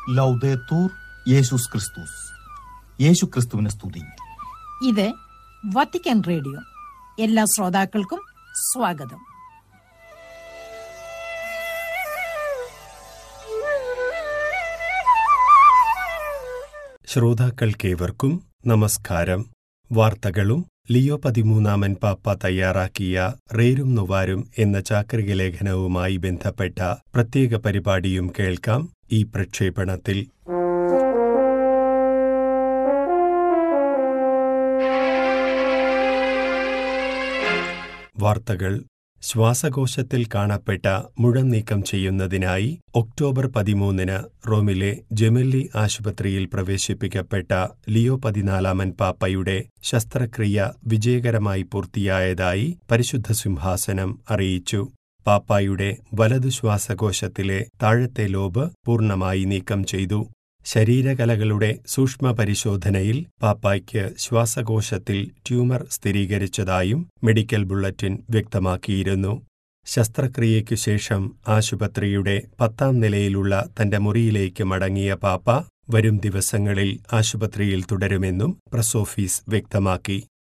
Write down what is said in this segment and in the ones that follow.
ലൗദേത്തൂർ യേശുസ് ക്രിസ്തുസ് യേശു ക്രിസ്തുവിനെ സ്തുതി ഇത് വത്തിക്കാൻ റേഡിയോ എല്ലാ ശ്രോതാക്കൾക്കും സ്വാഗതം ശ്രോതാക്കൾക്കേവർക്കും നമസ്കാരം വാർത്തകളും ലിയോ പതിമൂന്നാമൻ പാപ്പ തയ്യാറാക്കിയ റേരും നുവാരും എന്ന ചാക്രിക ലേഖനവുമായി ബന്ധപ്പെട്ട പ്രത്യേക പരിപാടിയും കേൾക്കാം ഈ പ്രക്ഷേപണത്തിൽ വാർത്തകൾ ശ്വാസകോശത്തിൽ കാണപ്പെട്ട മുഴം നീക്കം ചെയ്യുന്നതിനായി ഒക്ടോബർ പതിമൂന്നിന് റോമിലെ ജെമെല്ലി ആശുപത്രിയിൽ പ്രവേശിപ്പിക്കപ്പെട്ട ലിയോ പതിനാലാമൻ പാപ്പയുടെ ശസ്ത്രക്രിയ വിജയകരമായി പൂർത്തിയായതായി പരിശുദ്ധ സിംഹാസനം അറിയിച്ചു പാപ്പായുടെ വലതു ശ്വാസകോശത്തിലെ താഴത്തെ ലോബ് പൂർണ്ണമായി നീക്കം ചെയ്തു ശരീരകലകളുടെ സൂക്ഷ്മ പരിശോധനയിൽ പാപ്പായ്ക്ക് ശ്വാസകോശത്തിൽ ട്യൂമർ സ്ഥിരീകരിച്ചതായും മെഡിക്കൽ ബുള്ളറ്റിൻ വ്യക്തമാക്കിയിരുന്നു ശസ്ത്രക്രിയയ്ക്കു ശേഷം ആശുപത്രിയുടെ പത്താം നിലയിലുള്ള തന്റെ മുറിയിലേക്ക് മടങ്ങിയ പാപ്പ വരും ദിവസങ്ങളിൽ ആശുപത്രിയിൽ തുടരുമെന്നും പ്രസോഫീസ് വ്യക്തമാക്കി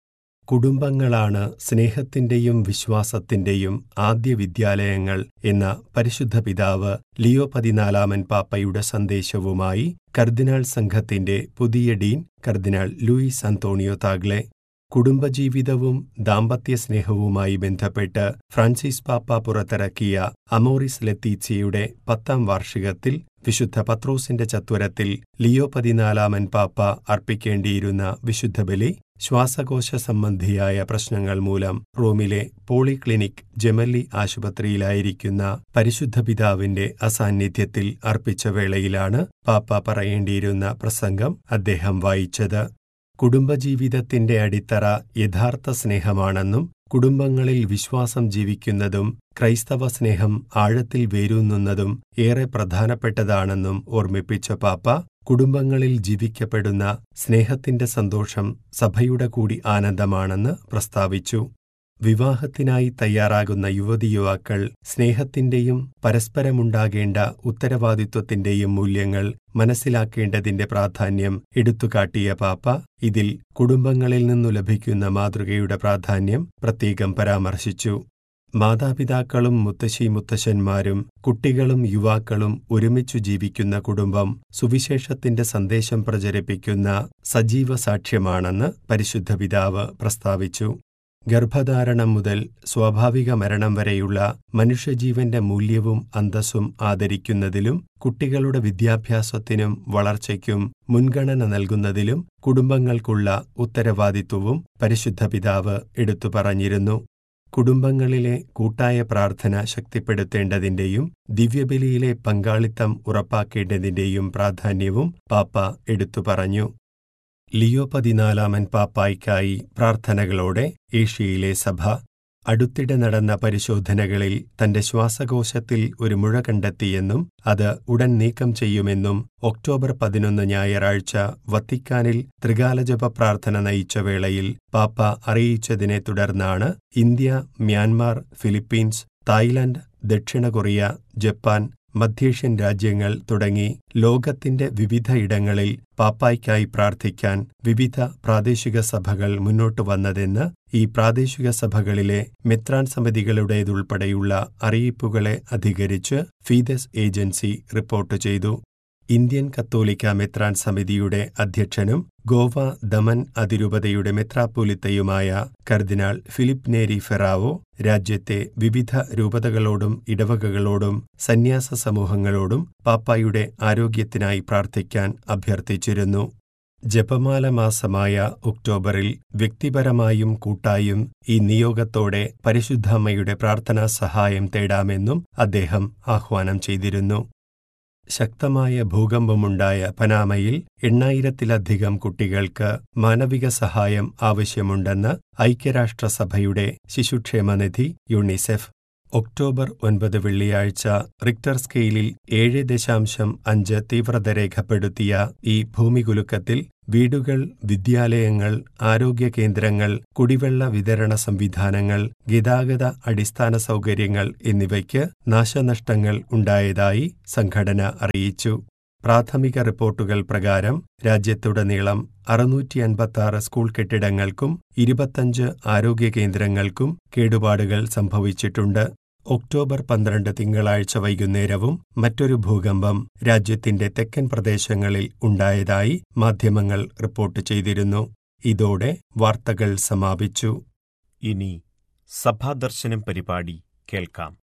കുടുംബങ്ങളാണ് സ്നേഹത്തിന്റെയും വിശ്വാസത്തിന്റെയും ആദ്യ വിദ്യാലയങ്ങൾ എന്ന പരിശുദ്ധ പിതാവ് ലിയോ പതിനാലാമൻ പാപ്പയുടെ സന്ദേശവുമായി കർദിനാൾ സംഘത്തിന്റെ പുതിയ ഡീൻ കർദിനാൾ ലൂയിസ് അന്തോണിയോ താഗ്ലെ കുടുംബജീവിതവും ദാമ്പത്യ സ്നേഹവുമായി ബന്ധപ്പെട്ട് ഫ്രാൻസിസ് പാപ്പ പുറത്തിറക്കിയ അമോറിസ് ലത്തീച്ചിയുടെ പത്താം വാർഷികത്തിൽ വിശുദ്ധ പത്രോസിന്റെ ചത്വരത്തിൽ ലിയോ പതിനാലാമൻ പാപ്പ അർപ്പിക്കേണ്ടിയിരുന്ന വിശുദ്ധ ബലി ശ്വാസകോശ സംബന്ധിയായ പ്രശ്നങ്ങൾ മൂലം റോമിലെ പോളിക്ലിനിക് ജെമല്ലി ആശുപത്രിയിലായിരിക്കുന്ന പരിശുദ്ധ പിതാവിന്റെ അസാന്നിധ്യത്തിൽ അർപ്പിച്ച വേളയിലാണ് പാപ്പ പറയേണ്ടിയിരുന്ന പ്രസംഗം അദ്ദേഹം വായിച്ചത് കുടുംബജീവിതത്തിന്റെ അടിത്തറ യഥാർത്ഥ സ്നേഹമാണെന്നും കുടുംബങ്ങളിൽ വിശ്വാസം ജീവിക്കുന്നതും ക്രൈസ്തവ സ്നേഹം ആഴത്തിൽ വേരൂന്നുന്നതും ഏറെ പ്രധാനപ്പെട്ടതാണെന്നും ഓർമ്മിപ്പിച്ച പാപ്പ കുടുംബങ്ങളിൽ ജീവിക്കപ്പെടുന്ന സ്നേഹത്തിന്റെ സന്തോഷം സഭയുടെ കൂടി ആനന്ദമാണെന്ന് പ്രസ്താവിച്ചു വിവാഹത്തിനായി തയ്യാറാകുന്ന യുവതിയുവാക്കൾ സ്നേഹത്തിന്റെയും പരസ്പരമുണ്ടാകേണ്ട ഉത്തരവാദിത്വത്തിന്റെയും മൂല്യങ്ങൾ മനസ്സിലാക്കേണ്ടതിന്റെ പ്രാധാന്യം എടുത്തുകാട്ടിയ പാപ്പ ഇതിൽ കുടുംബങ്ങളിൽ നിന്നു ലഭിക്കുന്ന മാതൃകയുടെ പ്രാധാന്യം പ്രത്യേകം പരാമർശിച്ചു മാതാപിതാക്കളും മുത്തശ്ശി മുത്തശ്ശന്മാരും കുട്ടികളും യുവാക്കളും ഒരുമിച്ചു ജീവിക്കുന്ന കുടുംബം സുവിശേഷത്തിന്റെ സന്ദേശം പ്രചരിപ്പിക്കുന്ന സജീവ സാക്ഷ്യമാണെന്ന് പരിശുദ്ധ പിതാവ് പ്രസ്താവിച്ചു ഗർഭധാരണം മുതൽ സ്വാഭാവിക മരണം വരെയുള്ള മനുഷ്യജീവന്റെ മൂല്യവും അന്തസ്സും ആദരിക്കുന്നതിലും കുട്ടികളുടെ വിദ്യാഭ്യാസത്തിനും വളർച്ചയ്ക്കും മുൻഗണന നൽകുന്നതിലും കുടുംബങ്ങൾക്കുള്ള ഉത്തരവാദിത്വവും പരിശുദ്ധ പിതാവ് എടുത്തു പറഞ്ഞിരുന്നു കുടുംബങ്ങളിലെ കൂട്ടായ പ്രാർത്ഥന ശക്തിപ്പെടുത്തേണ്ടതിന്റെയും ദിവ്യബലിയിലെ പങ്കാളിത്തം ഉറപ്പാക്കേണ്ടതിന്റെയും പ്രാധാന്യവും പാപ്പ എടുത്തു പറഞ്ഞു ലിയോ പതിനാലാമൻ പാപ്പായ്ക്കായി പ്രാർത്ഥനകളോടെ ഏഷ്യയിലെ സഭ അടുത്തിടെ നടന്ന പരിശോധനകളിൽ തന്റെ ശ്വാസകോശത്തിൽ ഒരു മുഴ കണ്ടെത്തിയെന്നും അത് ഉടൻ നീക്കം ചെയ്യുമെന്നും ഒക്ടോബർ പതിനൊന്ന് ഞായറാഴ്ച വത്തിക്കാനിൽ ത്രികാലജപ പ്രാർത്ഥന നയിച്ച വേളയിൽ പാപ്പ അറിയിച്ചതിനെ തുടർന്നാണ് ഇന്ത്യ മ്യാൻമാർ ഫിലിപ്പീൻസ് തായ്ലൻഡ് ദക്ഷിണ കൊറിയ ജപ്പാൻ മധ്യേഷ്യൻ രാജ്യങ്ങൾ തുടങ്ങി ലോകത്തിന്റെ വിവിധ ഇടങ്ങളിൽ പാപ്പായ്ക്കായി പ്രാർത്ഥിക്കാൻ വിവിധ പ്രാദേശിക സഭകൾ മുന്നോട്ടു വന്നതെന്ന് ഈ പ്രാദേശിക സഭകളിലെ മെത്രാൻ സമിതികളുടേതുൾപ്പെടെയുള്ള അറിയിപ്പുകളെ അധികരിച്ച് ഫീദസ് ഏജൻസി റിപ്പോർട്ട് ചെയ്തു ഇന്ത്യൻ കത്തോലിക്ക മെത്രാൻ സമിതിയുടെ അധ്യക്ഷനും ഗോവ ദമൻ അതിരൂപതയുടെ മെത്രാപ്പോലിത്തയുമായ കർദിനാൾ ഫിലിപ്പ് നേരി ഫെറാവോ രാജ്യത്തെ വിവിധ രൂപതകളോടും ഇടവകകളോടും സന്യാസ സമൂഹങ്ങളോടും പാപ്പായുടെ ആരോഗ്യത്തിനായി പ്രാർത്ഥിക്കാൻ അഭ്യർത്ഥിച്ചിരുന്നു ജപമാല മാസമായ ഒക്ടോബറിൽ വ്യക്തിപരമായും കൂട്ടായും ഈ നിയോഗത്തോടെ പരിശുദ്ധമ്മയുടെ പ്രാർത്ഥനാ സഹായം തേടാമെന്നും അദ്ദേഹം ആഹ്വാനം ചെയ്തിരുന്നു ശക്തമായ ഭൂകമ്പമുണ്ടായ പനാമയിൽ എണ്ണായിരത്തിലധികം കുട്ടികൾക്ക് മാനവിക സഹായം ആവശ്യമുണ്ടെന്ന് ഐക്യരാഷ്ട്രസഭയുടെ ശിശുക്ഷേമനിധി യുണിസെഫ് ഒക്ടോബർ ഒൻപത് വെള്ളിയാഴ്ച റിക്ടർ സ്കെയിലിൽ ഏഴ് ദശാംശം അഞ്ച് തീവ്രത രേഖപ്പെടുത്തിയ ഈ ഭൂമികുലുക്കത്തിൽ വീടുകൾ വിദ്യാലയങ്ങൾ ആരോഗ്യ കേന്ദ്രങ്ങൾ കുടിവെള്ള വിതരണ സംവിധാനങ്ങൾ ഗതാഗത അടിസ്ഥാന സൗകര്യങ്ങൾ എന്നിവയ്ക്ക് നാശനഷ്ടങ്ങൾ ഉണ്ടായതായി സംഘടന അറിയിച്ചു പ്രാഥമിക റിപ്പോർട്ടുകൾ പ്രകാരം രാജ്യത്തുടനീളം അറുന്നൂറ്റി അൻപത്തി സ്കൂൾ കെട്ടിടങ്ങൾക്കും ഇരുപത്തഞ്ച് ആരോഗ്യ കേന്ദ്രങ്ങൾക്കും കേടുപാടുകൾ സംഭവിച്ചിട്ടുണ്ട് ഒക്ടോബർ പന്ത്രണ്ട് തിങ്കളാഴ്ച വൈകുന്നേരവും മറ്റൊരു ഭൂകമ്പം രാജ്യത്തിന്റെ തെക്കൻ പ്രദേശങ്ങളിൽ ഉണ്ടായതായി മാധ്യമങ്ങൾ റിപ്പോർട്ട് ചെയ്തിരുന്നു ഇതോടെ വാർത്തകൾ സമാപിച്ചു ഇനി സഭാദർശനം പരിപാടി കേൾക്കാം